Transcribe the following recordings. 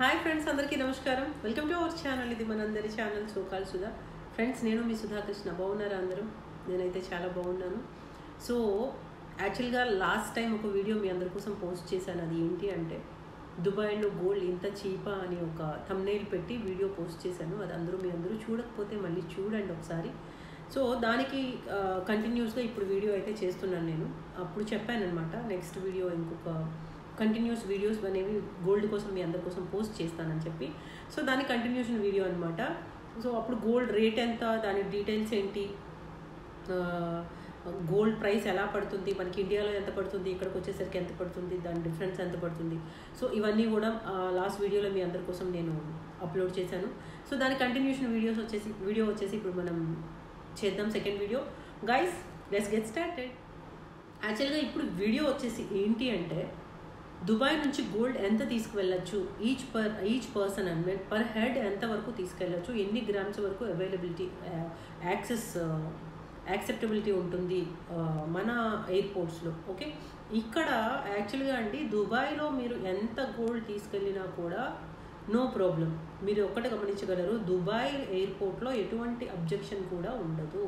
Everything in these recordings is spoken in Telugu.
హాయ్ ఫ్రెండ్స్ అందరికీ నమస్కారం వెల్కమ్ టు అవర్ ఛానల్ ఇది మనందరి ఛానల్ సోకాల్ సుధా ఫ్రెండ్స్ నేను మీ సుధాకృష్ణ బాగున్నారా అందరూ నేనైతే చాలా బాగున్నాను సో యాక్చువల్గా లాస్ట్ టైం ఒక వీడియో మీ అందరి కోసం పోస్ట్ చేశాను అది ఏంటి అంటే దుబాయ్లో గోల్డ్ ఇంత చీపా అని ఒక thumbnail పెట్టి వీడియో పోస్ట్ చేశాను అది అందరూ మీ అందరూ చూడకపోతే మళ్ళీ చూడండి ఒకసారి సో దానికి కంటిన్యూస్గా ఇప్పుడు వీడియో అయితే చేస్తున్నాను నేను అప్పుడు చెప్పాను అనమాట నెక్స్ట్ వీడియో ఇంకొక కంటిన్యూస్ వీడియోస్ అనేవి గోల్డ్ కోసం మీ అందరి కోసం పోస్ట్ చేస్తానని చెప్పి సో దాని కంటిన్యూషన్ వీడియో అనమాట సో అప్పుడు గోల్డ్ రేట్ ఎంత దాని డీటెయిల్స్ ఏంటి గోల్డ్ ప్రైస్ ఎలా పడుతుంది మనకి ఇండియాలో ఎంత పడుతుంది ఇక్కడికి వచ్చేసరికి ఎంత పడుతుంది దాని డిఫరెన్స్ ఎంత పడుతుంది సో ఇవన్నీ కూడా లాస్ట్ వీడియోలో మీ అందరి కోసం నేను అప్లోడ్ చేశాను సో దాని కంటిన్యూషన్ వీడియోస్ వచ్చేసి వీడియో వచ్చేసి ఇప్పుడు మనం చేద్దాం second video guys let's get started యాక్చువల్గా ఇప్పుడు వీడియో వచ్చేసి ఏంటి అంటే దుబాయ్ నుంచి గోల్డ్ ఎంత తీసుకువెళ్ళచ్చు ఈచ్ పర్ ఈచ్ పర్సన్ అంటే పర్ హెడ్ ఎంత వరకు తీసుకెళ్ళచ్చు ఎన్ని గ్రామ్స్ వరకు అవైలబిలిటీ యాక్సెస్ యాక్సెప్టబిలిటీ ఉంటుంది ఆ, మన ఎయిర్పోర్ట్స్లో ఓకే ఇక్కడ యాక్చువల్గా అండి దుబాయ్లో మీరు ఎంత గోల్డ్ తీసుకెళ్ళినా కూడా నో ప్రాబ్లం మీరు ఒక్కటి గమనించగలరు దుబాయ్ ఎయిర్పోర్ట్లో ఎటువంటి అబ్జెక్షన్ కూడా ఉండదు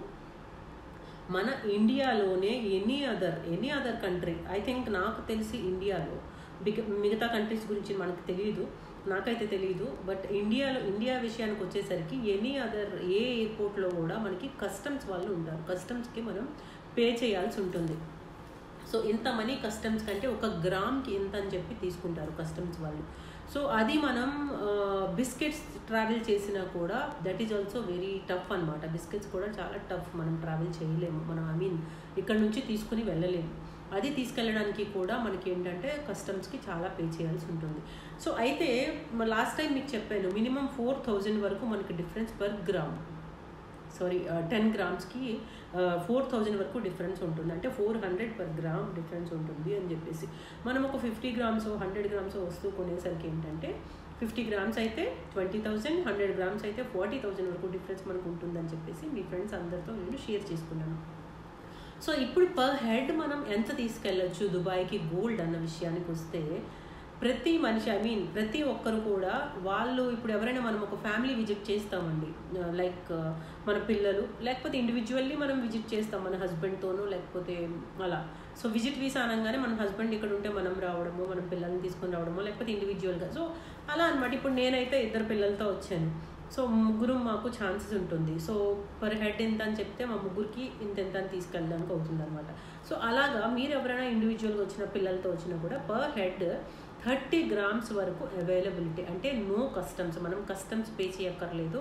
మన ఇండియాలోనే any other any other country I think నాకు తెలిసి ఇండియాలో బిగ మిగతా కంట్రీస్ గురించి మనకు తెలియదు నాకైతే తెలియదు బట్ ఇండియాలో ఇండియా విషయానికి వచ్చేసరికి ఎనీ అదర్ ఏ ఎయిర్పోర్ట్లో కూడా మనకి కస్టమ్స్ వాళ్ళు ఉంటారు కస్టమ్స్కి మనం పే చేయాల్సి ఉంటుంది సో ఇంత మనీ కస్టమ్స్ కంటే ఒక గ్రామ్కి ఇంత అని చెప్పి తీసుకుంటారు కస్టమ్స్ వాళ్ళు సో అది మనం బిస్కెట్స్ ట్రావెల్ చేసినా కూడా that is also very tough అనమాట బిస్కెట్స్ కూడా చాలా టఫ్ మనం ట్రావెల్ చేయలేము మనం ఐ మీన్ ఇక్కడ నుంచి తీసుకుని వెళ్ళలేము అది తీసుకెళ్ళడానికి కూడా మనకి ఏంటంటే కస్టమ్స్కి చాలా పే చేయాల్సి ఉంటుంది సో అయితే లాస్ట్ టైం మీకు చెప్పాను మినిమం ఫోర్ థౌజండ్ వరకు మనకి difference per gram sorry ten గ్రామ్స్కి ఫోర్ థౌజండ్ వరకు డిఫరెన్స్ ఉంటుంది అంటే four hundred per gram difference ఉంటుంది అని చెప్పేసి మనం ఒక ఫిఫ్టీ గ్రామ్స్ హండ్రెడ్ గ్రామ్స్ వస్తువు కొనేసరికి ఏంటంటే ఫిఫ్టీ గ్రామ్స్ అయితే ట్వంటీ థౌజండ్ హండ్రెడ్ గ్రామ్స్ అయితే ఫార్టీ థౌజండ్ వరకు డిఫరెన్స్ మనకు ఉంటుందని చెప్పేసి మీ ఫ్రెండ్స్ అందరితో నేను షేర్ చేసుకున్నాను సో ఇప్పుడు పర్ హెడ్ మనం ఎంత తీసుకెళ్ళచ్చు దుబాయ్కి గోల్డ్ అన్న విషయానికి వస్తే ప్రతి మనిషి ఐ మీన్ ప్రతి ఒక్కరు కూడా వాళ్ళు ఇప్పుడు ఎవరైనా మనం ఒక ఫ్యామిలీ విజిట్ చేస్తామండి లైక్ మన పిల్లలు లేకపోతే ఇండివిజువల్లీ మనం విజిట్ చేస్తాం మన హస్బెండ్తోనూ లేకపోతే అలా సో విజిట్ వీసా అనగానే మన హస్బెండ్ ఇక్కడ ఉంటే మనం రావడము మనం పిల్లల్ని తీసుకొని రావడము లేకపోతే ఇండివిజువల్గా సో అలా అనమాట ఇప్పుడు నేనైతే ఇద్దరు పిల్లలతో వచ్చాను సో ముగ్గురు మాకు ఛాన్సెస్ ఉంటుంది సో పర్ హెడ్ ఎంత అని చెప్తే మా ముగ్గురికి ఇంత ఎంత అని తీసుకెళ్ళడానికి అవుతుంది అనమాట సో అలాగా మీరు ఎవరైనా ఇండివిజువల్గా వచ్చిన పిల్లలతో వచ్చినా కూడా పర్ హెడ్ థర్టీ గ్రామ్స్ వరకు అవైలబిలిటీ అంటే నో కస్టమ్స్ మనం కస్టమ్స్ పే చేయక్కర్లేదు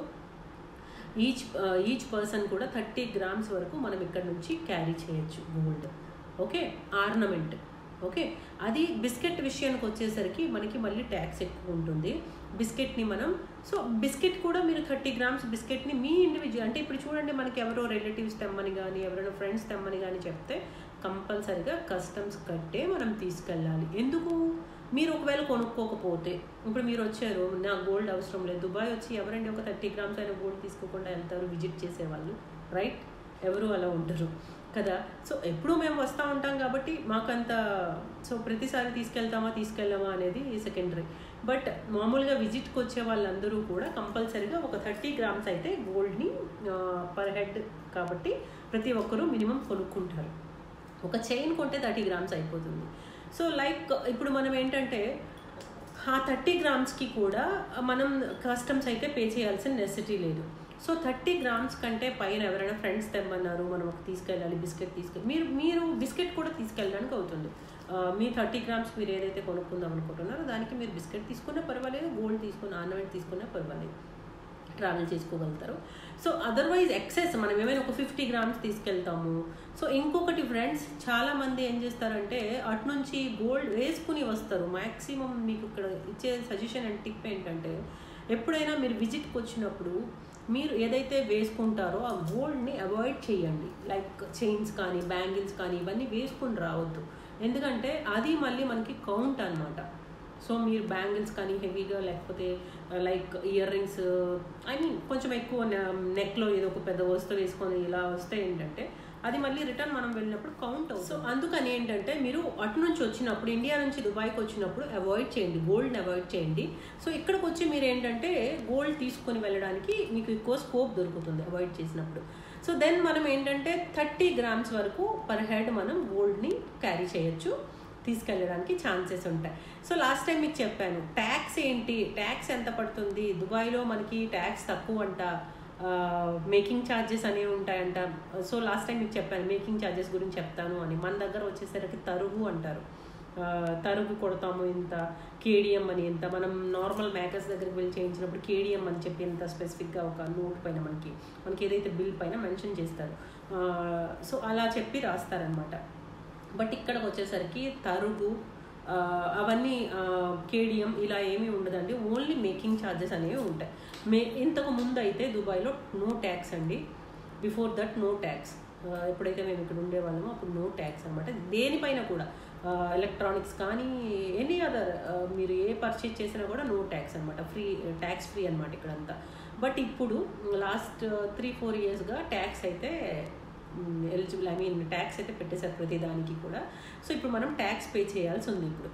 ఈచ్ ఈచ్ పర్సన్ కూడా థర్టీ గ్రామ్స్ వరకు మనం ఇక్కడ నుంచి క్యారీ చేయొచ్చు గోల్డ్ ఓకే ఆర్నమెంట్ ఓకే అది బిస్కెట్ విషయానికి వచ్చేసరికి మనకి మళ్ళీ ట్యాక్స్ ఎక్కువ ఉంటుంది బిస్కెట్ని మనం సో బిస్కెట్ కూడా మీరు థర్టీ గ్రామ్స్ బిస్కెట్ని మీ ఇండివిజువల్ అంటే ఇప్పుడు చూడండి మనకి ఎవరో రిలేటివ్స్ తెమ్మని కానీ ఎవరైనా ఫ్రెండ్స్ తెమ్మని కానీ చెప్తే కంపల్సరిగా కస్టమ్స్ కట్టే మనం తీసుకెళ్ళాలి ఎందుకు మీరు ఒకవేళ కొనుక్కోకపోతే ఇప్పుడు మీరు వచ్చారు నా గోల్డ్ అవసరం లేదు దుబాయ్ వచ్చి ఎవరండి ఒక థర్టీ గ్రామ్స్ అయినా గోల్డ్ తీసుకోకుండా వెళ్తారు విజిట్ చేసేవాళ్ళు రైట్ ఎవరు అలా ఉంటారు కదా సో ఎప్పుడు మేము వస్తూ ఉంటాం కాబట్టి మాకంత సో ప్రతిసారి తీసుకెళ్తామా తీసుకెళ్ళామా అనేది సెకండరీ బట్ మామూలుగా విజిట్కి వచ్చే వాళ్ళందరూ కూడా కంపల్సరీగా ఒక థర్టీ గ్రామ్స్ అయితే గోల్డ్ని పర్ హెడ్ కాబట్టి ప్రతి ఒక్కరూ మినిమం కొనుక్కుంటారు ఒక చైన్ కొంటే థర్టీ గ్రామ్స్ అయిపోతుంది సో లైక్ ఇప్పుడు మనం ఏంటంటే ఆ థర్టీ గ్రామ్స్కి కూడా మనం కస్టమ్స్ అయితే పే చేయాల్సిన నెసిటీ లేదు సో థర్టీ గ్రామ్స్ కంటే పైన ఎవరైనా ఫ్రెండ్స్ తెమ్మన్నారు మనం ఒక తీసుకెళ్ళాలి బిస్కెట్ తీసుకెళ్ళి మీరు మీరు బిస్కెట్ కూడా తీసుకెళ్ళడానికి అవుతుంది ఆ, మీ థర్టీ గ్రామ్స్ మీరు ఏదైతే కొనుక్కుందాం అనుకుంటున్నారో దానికి మీరు బిస్కెట్ తీసుకున్నా పర్వాలేదు గోల్డ్ తీసుకున్న ఆర్నమెంట్ తీసుకున్నా పర్వాలేదు ట్రావెల్ చేసుకోగలుగుతారు సో అదర్వైజ్ ఎక్సెస్ మనం ఏమైనా ఒక ఫిఫ్టీ గ్రామ్స్ తీసుకెళ్తాము సో ఇంకొకటి ఫ్రెండ్స్ చాలా మంది ఏం చేస్తారంటే అటు నుంచి గోల్డ్ వేసుకుని వస్తారు మ్యాక్సిమం మీకు ఇక్కడ ఇచ్చే సజెషన్ అండ్ టిప్ ఏంటంటే ఎప్పుడైనా మీరు విజిట్కి వచ్చినప్పుడు మీరు ఏదైతే వేసుకుంటారో ఆ గోల్డ్ని అవాయిడ్ చేయండి లైక్ చైన్స్ కానీ బ్యాంగిల్స్ కానీ ఇవన్నీ వేసుకుని రావద్దు ఎందుకంటే అది మళ్ళీ మనకి కౌంట్ అనమాట సో మీరు బ్యాంగిల్స్ కానీ హెవీగా లేకపోతే like ear rings I mean కొంచెం ఎక్కువ నెక్లో ఏదో ఒక పెద్ద వస్తువు వేసుకొని ఇలా వస్తే ఏంటంటే అది మళ్ళీ రిటర్న్ మనం వెళ్ళినప్పుడు కౌంట్ అవుతుంది సో అందుకని ఏంటంటే మీరు అటు నుంచి వచ్చినప్పుడు ఇండియా నుంచి దుబాయ్కి వచ్చినప్పుడు అవాయిడ్ చేయండి గోల్డ్ని అవాయిడ్ చేయండి సో ఇక్కడికి వచ్చి మీరు ఏంటంటే గోల్డ్ తీసుకొని వెళ్ళడానికి మీకు ఎక్కువ స్కోప్ దొరుకుతుంది అవాయిడ్ చేసినప్పుడు సో దెన్ మనం ఏంటంటే థర్టీ గ్రామ్స్ వరకు పర్ హెడ్ మనం గోల్డ్ని క్యారీ చేయొచ్చు తీసుకెళ్ళడానికి ఛాన్సెస్ ఉంటాయి సో లాస్ట్ టైం మీకు చెప్పాను ట్యాక్స్ ఏంటి ట్యాక్స్ ఎంత పడుతుంది దుబాయ్లో మనకి ట్యాక్స్ తక్కువ అంట మేకింగ్ ఛార్జెస్ అనేవి ఉంటాయంట సో లాస్ట్ టైం మీకు చెప్పాను మేకింగ్ ఛార్జెస్ గురించి చెప్తాను అని మన దగ్గర వచ్చేసరికి తరుగు అంటారు ఆ, తరుగు కొడతాము ఇంత కేడిఎం అని ఇంత మనం నార్మల్ మేకర్స్ దగ్గరికి వెళ్ళి చేయించినప్పుడు కేడిఎం అని చెప్పి ఇంత స్పెసిఫిక్గా ఒక నోట్ పైన మనకి మనకి ఏదైతే బిల్ పైన మెన్షన్ చేస్తారు సో అలా చెప్పి రాస్తారనమాట బట్ ఇక్కడికి వచ్చేసరికి తరుగు ఆ, అవన్నీ కేడిఎం ఇలా ఏమీ ఉండదండి ఓన్లీ మేకింగ్ ఛార్జెస్ అనేవి ఉంటాయి మే ఇంతకు ముందు అయితే దుబాయ్లో నో ట్యాక్స్ అండి బిఫోర్ దట్ నో ట్యాక్స్ ఎప్పుడైతే మేము ఇక్కడ ఉండేవాళ్ళమో అప్పుడు నో ట్యాక్స్ అనమాట దేనిపైన కూడా ఎలక్ట్రానిక్స్ కానీ ఎనీ అదర్ మీరు ఏ పర్చేజ్ చేసినా కూడా నో ట్యాక్స్ అనమాట ఫ్రీ ట్యాక్స్ ఫ్రీ అనమాట ఇక్కడంతా బట్ ఇప్పుడు లాస్ట్ త్రీ ఫోర్ ఇయర్స్గా ట్యాక్స్ అయితే ఎలిజిబుల్ ఐ మీన్ ట్యాక్స్ అయితే పెట్టేశారు ప్రతి దానికి కూడా సో ఇప్పుడు మనం ట్యాక్స్ పే చేయాల్సి ఉంది ఇప్పుడు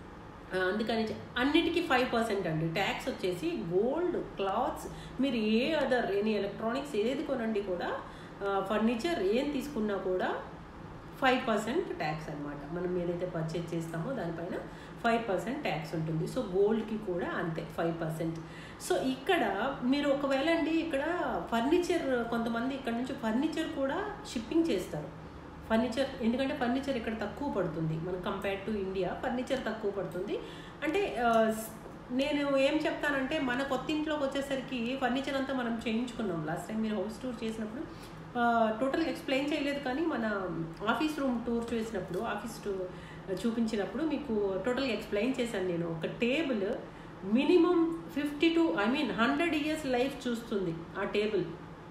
ఆ, అందుకని చె- అన్నిటికీ ఫైవ్ పర్సెంట్ అండి ట్యాక్స్ వచ్చేసి గోల్డ్ క్లాత్స్ మీరు ఏ అదర్ ఎనీ ఎలక్ట్రానిక్స్ ఏది కొనండి కూడా ఫర్నిచర్ ఏం తీసుకున్నా కూడా ఫైవ్ పర్సెంట్ ట్యాక్స్ అనమాట మనం ఏదైతే పర్చేజ్ చేస్తామో దానిపైన ఫైవ్ పర్సెంట్ ట్యాక్స్ ఉంటుంది సో గోల్డ్కి కూడా అంతే ఫైవ్ పర్సెంట్ సో ఇక్కడ మీరు ఒకవేళ అండి ఇక్కడ ఫర్నిచర్ కొంతమంది ఇక్కడ నుంచి ఫర్నిచర్ కూడా షిప్పింగ్ చేస్తారు ఫర్నిచర్ ఎందుకంటే ఫర్నిచర్ ఇక్కడ తక్కువ పడుతుంది మనం కంపేర్ టు ఇండియా ఫర్నిచర్ తక్కువ పడుతుంది అంటే ఆ, స్- నేను ఏం చెప్తానంటే మన కొత్త ఇంట్లోకి వచ్చేసరికి ఫర్నిచర్ అంతా మనం చేయించుకున్నాం లాస్ట్ టైం మీరు హౌస్ టూర్ చేసినప్పుడు టోటల్ ఎక్స్ప్లెయిన్ చేయలేదు కానీ మన ఆఫీస్ రూమ్ టూర్ చేసినప్పుడు ఆఫీస్ టూ చూపించినప్పుడు మీకు టోటల్గా ఎక్స్ప్లెయిన్ చేశాను నేను ఒక table minimum fifty to I mean hundred years life చూస్తుంది ఆ టేబుల్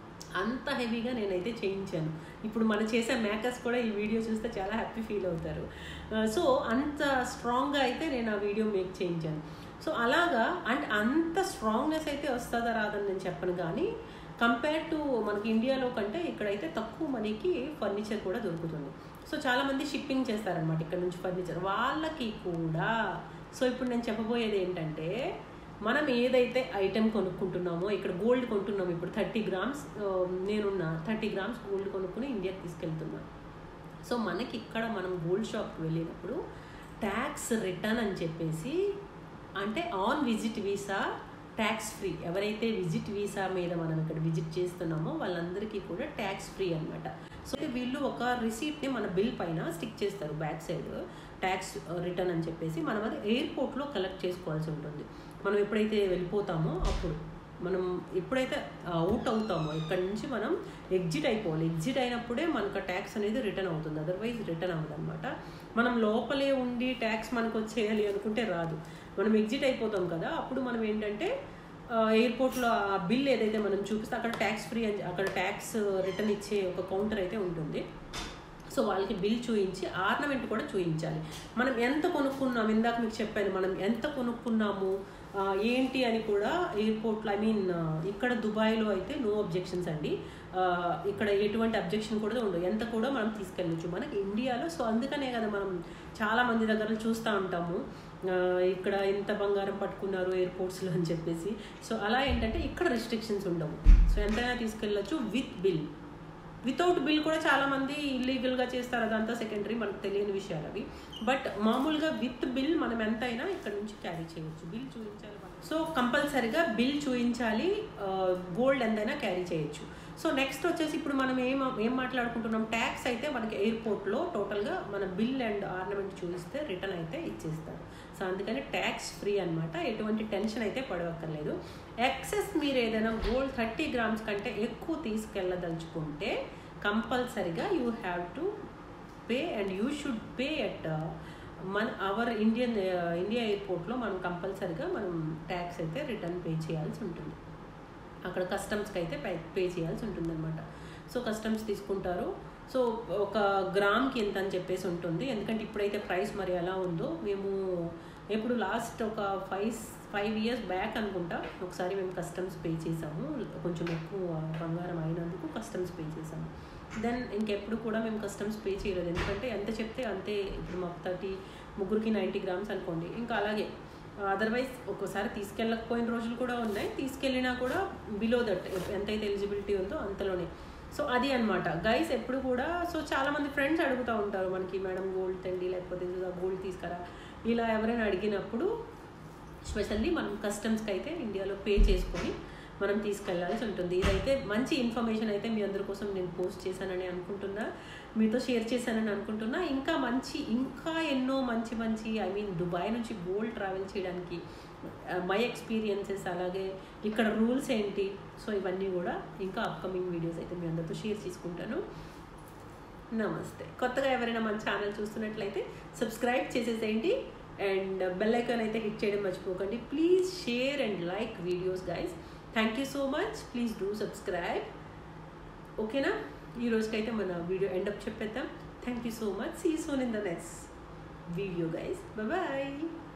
అంత హెవీగా నేనైతే చేయించాను ఇప్పుడు మనం చేసే మేకర్స్ కూడా ఈ వీడియో చూస్తే చాలా హ్యాపీ ఫీల్ అవుతారు సో అంత స్ట్రాంగ్గా అయితే నేను ఆ వీడియో మేక్ చేయించాను సో అలాగా అండ్ అంత స్ట్రాంగ్నెస్ అయితే వస్తుందా రాదని నేను చెప్పను కానీ కంపేర్ టు మనకి ఇండియాలో కంటే ఇక్కడైతే తక్కువ మనీకి ఫర్నిచర్ కూడా దొరుకుతుంది సో చాలామంది షిప్పింగ్ చేస్తారనమాట ఇక్కడ నుంచి ఫర్నిచర్ వాళ్ళకి కూడా సో ఇప్పుడు నేను చెప్పబోయేది ఏంటంటే మనం ఏదైతే ఐటెం కొనుక్కుంటున్నామో ఇక్కడ గోల్డ్ కొంటున్నాము ఇప్పుడు థర్టీ గ్రామ్స్ నేనున్న థర్టీ గ్రామ్స్ గోల్డ్ కొనుక్కుని ఇండియాకి తీసుకెళ్తున్నాను సో మనకి ఇక్కడ మనం గోల్డ్ షాప్కి వెళ్ళినప్పుడు ట్యాక్స్ రిటర్న్ అని చెప్పేసి అంటే on visit visa tax free ఎవరైతే విజిట్ వీసా మీద మనం ఇక్కడ విజిట్ చేస్తున్నామో వాళ్ళందరికీ కూడా ట్యాక్స్ ఫ్రీ అనమాట సో వీళ్ళు ఒక రిసీప్ట్ని మన బిల్ పైన స్టిక్ చేస్తారు బ్యాక్ సైడ్ ట్యాక్స్ రిటర్న్ అని చెప్పేసి మనం అది ఎయిర్పోర్ట్లో కలెక్ట్ చేసుకోవాల్సి ఉంటుంది మనం ఎప్పుడైతే వెళ్ళిపోతామో అప్పుడు మనం ఎప్పుడైతే అవుట్ అవుతామో ఇక్కడ నుంచి మనం ఎగ్జిట్ అయిపోవాలి ఎగ్జిట్ అయినప్పుడే మనకు ట్యాక్స్ అనేది రిటర్న్ అవుతుంది అదర్వైజ్ రిటర్న్ అవ్వదు అనమాట మనం లోపలే ఉండి ట్యాక్స్ మనకు వచ్చేయాలి అనుకుంటే రాదు మనం ఎగ్జిట్ అయిపోతాం కదా అప్పుడు మనం ఏంటంటే ఎయిర్పోర్ట్లో ఆ బిల్ ఏదైతే మనం చూపిస్తే అక్కడ ట్యాక్స్ ఫ్రీ అని అక్కడ ట్యాక్స్ రిటర్న్ ఇచ్చే ఒక కౌంటర్ అయితే ఉంటుంది సో వాళ్ళకి బిల్ చూయించి ఆర్నమెంట్ కూడా చూయించాలి మనం ఎంత కొనుక్కున్నాం ఇందాక మీకు చెప్పాను మనం ఎంత కొనుక్కున్నాము ఆ, ఏంటి అని కూడా ఎయిర్పోర్ట్లో ఐ మీన్ ఇక్కడ దుబాయ్లో అయితే నో అబ్జెక్షన్స్ అండి ఆ, ఇక్కడ ఎటువంటి అబ్జెక్షన్ కూడా ఉండదు ఎంత కూడా మనం తీసుకెళ్ళచ్చు మనకి ఇండియాలో సో అందుకనే కదా మనం చాలా మంది దగ్గర చూస్తూ ఉంటాము ఆ, ఇక్కడ ఎంత బంగారం పట్టుకున్నారు ఎయిర్పోర్ట్స్లో అని చెప్పేసి సో అలా ఏంటంటే ఇక్కడ రిస్ట్రిక్షన్స్ ఉండవు సో ఎంతైనా తీసుకెళ్ళచ్చు విత్ బిల్ వితౌట్ బిల్ కూడా చాలా మంది ఇల్లీగల్గా చేస్తారు అదంతా సెకండరీ మనకు తెలియని విషయాలు అవి బట్ మామూలుగా విత్ బిల్ మనం ఎంతైనా ఇక్కడ నుంచి క్యారీ చేయొచ్చు బిల్ చూపించాలి సో కంపల్సరిగా బిల్ చూపించాలి గోల్డ్ ఎంతైనా క్యారీ చేయొచ్చు సో నెక్స్ట్ వచ్చేసి ఇప్పుడు మనం ఏం ఏం మాట్లాడుకుంటున్నాం ట్యాక్స్ అయితే మనకి ఎయిర్పోర్ట్లో టోటల్గా మన బిల్ అండ్ ఆర్నమెంట్ చూపిస్తే రిటర్న్ అయితే ఇచ్చేస్తారు సో అందుకని ట్యాక్స్ ఫ్రీ అనమాట ఎటువంటి టెన్షన్ అయితే పడవక్కర్లేదు ఎక్సెస్ మీరు ఏదైనా గోల్డ్ థర్టీ గ్రామ్స్ కంటే ఎక్కువ తీసుకెళ్ళదలుచుకుంటే కంపల్సరిగా you have to pay and you should pay at మన అవర్ ఇండియన్ ఇండియా ఎయిర్పోర్ట్లో మనం కంపల్సరిగా మనం ట్యాక్స్ అయితే రిటర్న్ పే చేయాల్సి ఉంటుంది అక్కడ కస్టమ్స్కి అయితే పే పే చేయాల్సి ఉంటుంది అనమాట సో కస్టమ్స్ తీసుకుంటారు సో ఒక గ్రామ్కి ఎంత అని చెప్పేసి ఉంటుంది ఎందుకంటే ఇప్పుడైతే ప్రైస్ మరి ఎలా ఉందో మేము ఎప్పుడు లాస్ట్ ఒక ఫైవ్ ఫైవ్ ఇయర్స్ బ్యాక్ అనుకుంటా ఒకసారి మేము కస్టమ్స్ పే చేసాము కొంచెం ఎక్కువ బంగారం అయినందుకు కస్టమ్స్ పే చేసాము దెన్ ఇంకెప్పుడు కూడా మేము కస్టమ్స్ పే చేయలేదు ఎందుకంటే ఎంత చెప్తే అంతే ఇప్పుడు మాకు థర్టీ ముగ్గురికి నైంటీ గ్రామ్స్ అనుకోండి ఇంకా అలాగే అదర్వైజ్ ఒక్కోసారి తీసుకెళ్ళకపోయిన రోజులు కూడా ఉన్నాయి తీసుకెళ్ళినా కూడా బిలో దట్ ఎంతైతే ఎలిజిబిలిటీ ఉందో అంతలోనే సో అది అనమాట గైస్ ఎప్పుడు కూడా సో చాలామంది ఫ్రెండ్స్ అడుగుతూ ఉంటారు మనకి మేడం గోల్డ్ తండి లేకపోతే గోల్డ్ తీసుకురా ఇలా ఎవరైనా అడిగినప్పుడు స్పెషల్లీ మనం కస్టమ్స్కి అయితే ఇండియాలో పే చేసుకొని మనం తీసుకెళ్లాల్సి ఉంటుంది ఇదైతే మంచి ఇన్ఫర్మేషన్ అయితే మీ అందరి కోసం నేను పోస్ట్ చేశానని అనుకుంటున్నా మీతో షేర్ చేశానని అనుకుంటున్నా ఇంకా మంచి ఇంకా ఎన్నో మంచి మంచి ఐ మీన్ దుబాయ్ నుంచి గోల్డ్ ట్రావెల్ చేయడానికి మై ఎక్స్పీరియన్సెస్ అలాగే ఇక్కడ రూల్స్ ఏంటి సో ఇవన్నీ కూడా ఇంకా అప్కమింగ్ వీడియోస్ అయితే మీ అందరితో షేర్ చేసుకుంటాను నమస్తే కొత్తగా ఎవరైనా మన ఛానల్ చూస్తున్నట్లయితే సబ్స్క్రైబ్ చేసేసేయండి అండ్ బెల్ ఐకాన్ అయితే హిట్ చేయడం మర్చిపోకండి please share and like videos guys thank you so much please do subscribe ఓకేనా ఈ రోజుకైతే మన వీడియో ఎండప్ చెప్పేద్దాం thank you so much see soon in the next video guys bye